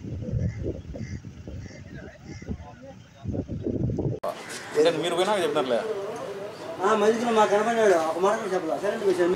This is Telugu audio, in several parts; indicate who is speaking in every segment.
Speaker 1: అంటే మీరు పోయినాక చెప్తారులే
Speaker 2: మధ్యలో మాకు కనపడినాడు ఒక మాట కూడా చెప్పలేదు సరే విషయం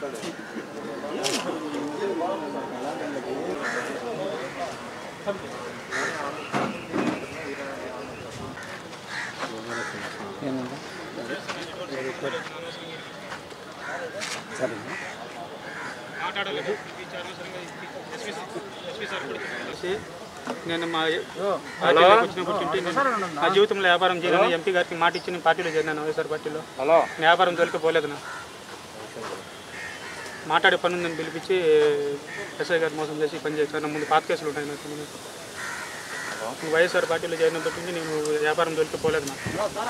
Speaker 3: నేను మా పార్టీలోకి వచ్చినప్పటి నుండి నేను నా జీవితంలో వ్యాపారం చేయాలని ఎంపీ గారికి మాట ఇచ్చి నేను పార్టీలో చేరినాను వైఎస్ఆర్ పార్టీలో
Speaker 1: హలో
Speaker 3: నా వ్యాపారం తొలికి పోలేదు నా మాట్లాడే పని ఉందని పిలిపించి ఎస్ఐ గారు మోసం చేసి పని చేశాను నా ముందు పాత కేసులు ఉంటాయి నాకు ముందు. వైఎస్ఆర్ పార్టీలో చేరినప్పటి నుండి నేను వ్యాపారం తొలికి పోలేదు నా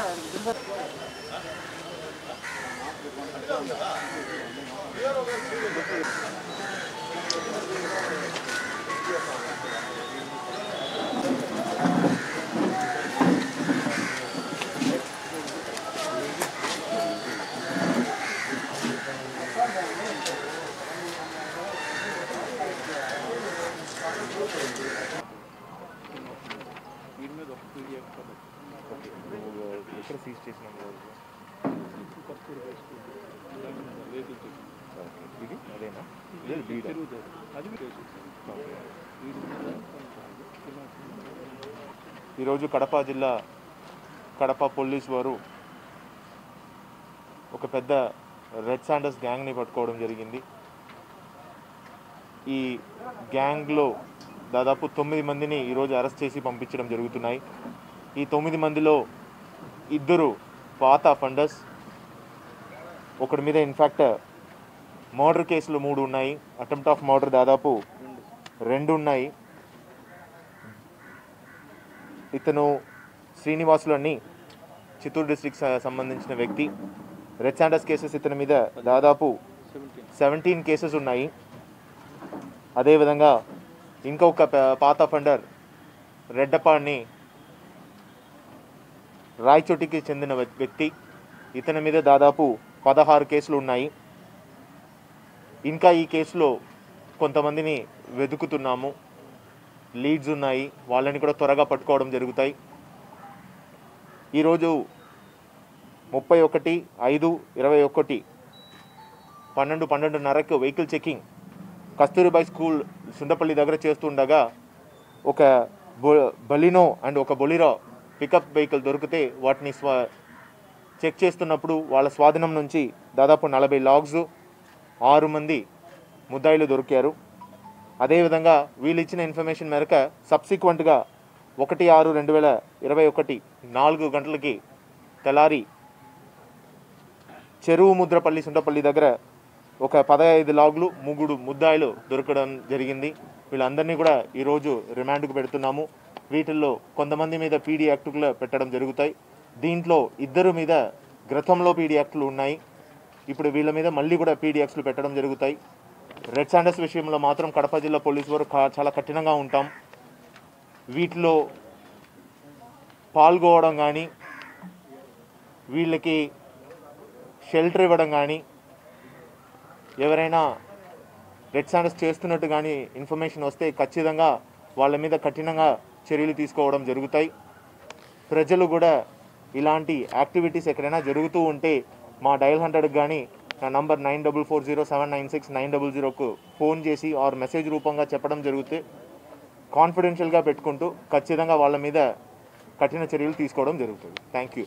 Speaker 4: ఎక్కడ సీజ్ చేసినాం ఇది అదేనా ఇది బీడా ఈరోజు కడప జిల్లా కడప పోలీస్ వారు ఒక పెద్ద రెడ్ శాండర్స్ గ్యాంగ్ని పట్టుకోవడం జరిగింది ఈ గ్యాంగ్లో దాదాపు తొమ్మిది మందిని ఈరోజు అరెస్ట్ చేసి పంపించడం జరుగుతున్నాయి ఈ తొమ్మిది మందిలో ఇద్దరు పాత అఫెండర్స్ ఒకటి మీద ఇన్ఫ్యాక్ట్ మర్డర్ కేసులు మూడు ఉన్నాయి అటెంప్ట్ ఆఫ్ మర్డర్ దాదాపు రెండు ఉన్నాయి ఇతను శ్రీనివాసులు అని చిత్తూరు డిస్ట్రిక్ట్ సంబంధించిన వ్యక్తి రెడ్ శాండర్స్ కేసెస్ ఇతని మీద దాదాపు సెవెంటీన్ కేసెస్ ఉన్నాయి అదేవిధంగా ఇంకొక ప- పాత అఫెండర్ రెడ్డపాడిని రాయచోటికి చెందిన వ్య- వ్యక్తి ఇతని మీద దాదాపు పదహారు కేసులు ఉన్నాయి ఇంకా ఈ కేసులో కొంతమందిని వెతుకుతున్నాము లీడ్స్ ఉన్నాయి వాళ్ళని కూడా త్వరగా పట్టుకోవడం జరుగుతాయి ఈరోజు ముప్పై ఒకటి ఐదు ఇరవై ఒకటి పన్నెండు పన్నెండున్నరకు vehicle checking Kasturibai school Sundapalli దగ్గర చేస్తుండగా ఒక బొ బలినో అండ్ ఒక బొలిరో పికప్ వెహికల్ దొరికితే వాటిని స్వ చెక్ చేస్తున్నప్పుడు వాళ్ళ స్వాధీనం నుంచి దాదాపు నలభై లాగ్స్ ఆరు మంది ముద్దాయిలు దొరికారు అదేవిధంగా వీళ్ళు ఇచ్చిన ఇన్ఫర్మేషన్ మేరకు సబ్సిక్వెంట్గా ఒకటి ఆరు రెండు వేల ఇరవై ఒకటి నాలుగు గంటలకి తెల్లారి చెరువు ముద్రపల్లి సుండపల్లి దగ్గర ఒక పదహైదు లాగులు ముగ్గురు ముద్దాయిలు దొరకడం జరిగింది వీళ్ళందరినీ కూడా ఈరోజు రిమాండ్కు పెడుతున్నాము వీటిల్లో కొంతమంది మీద పీడీ యాక్టులు పెట్టడం జరుగుతాయి దీంట్లో ఇద్దరు మీద గతంలో పీడీ యాక్టులు ఉన్నాయి ఇప్పుడు వీళ్ళ మీద మళ్ళీ కూడా పీడీ యాక్ట్లు పెట్టడం జరుగుతాయి రెడ్ శాండర్స్ విషయంలో మాత్రం కడప జిల్లా పోలీసు వారు కా- చాలా కఠినంగా ఉంటాం వీటిలో పాల్గొవడం కానీ వీళ్ళకి షెల్టర్ ఇవ్వడం కానీ ఎవరైనా రెడ్ శాండర్స్ చేస్తున్నట్టు కానీ ఇన్ఫర్మేషన్ వస్తే ఖచ్చితంగా వాళ్ళ మీద కఠినంగా చర్యలు తీసుకోవడం జరుగుతాయి ప్రజలు కూడా ఇలాంటి యాక్టివిటీస్ ఎక్కడైనా జరుగుతూ ఉంటే మా డయల్ హండ్రెడ్కి కానీ నా number nine double four zero seven nine six nine double జీరోకు ఫోన్ చేసి ఆర్ మెసేజ్ రూపంగా చెప్పడం జరిగితే కాన్ఫిడెన్షియల్గా పెట్టుకుంటూ ఖచ్చితంగా వాళ్ళ మీద కఠిన చర్యలు తీసుకోవడం జరుగుతుంది థ్యాంక్ యూ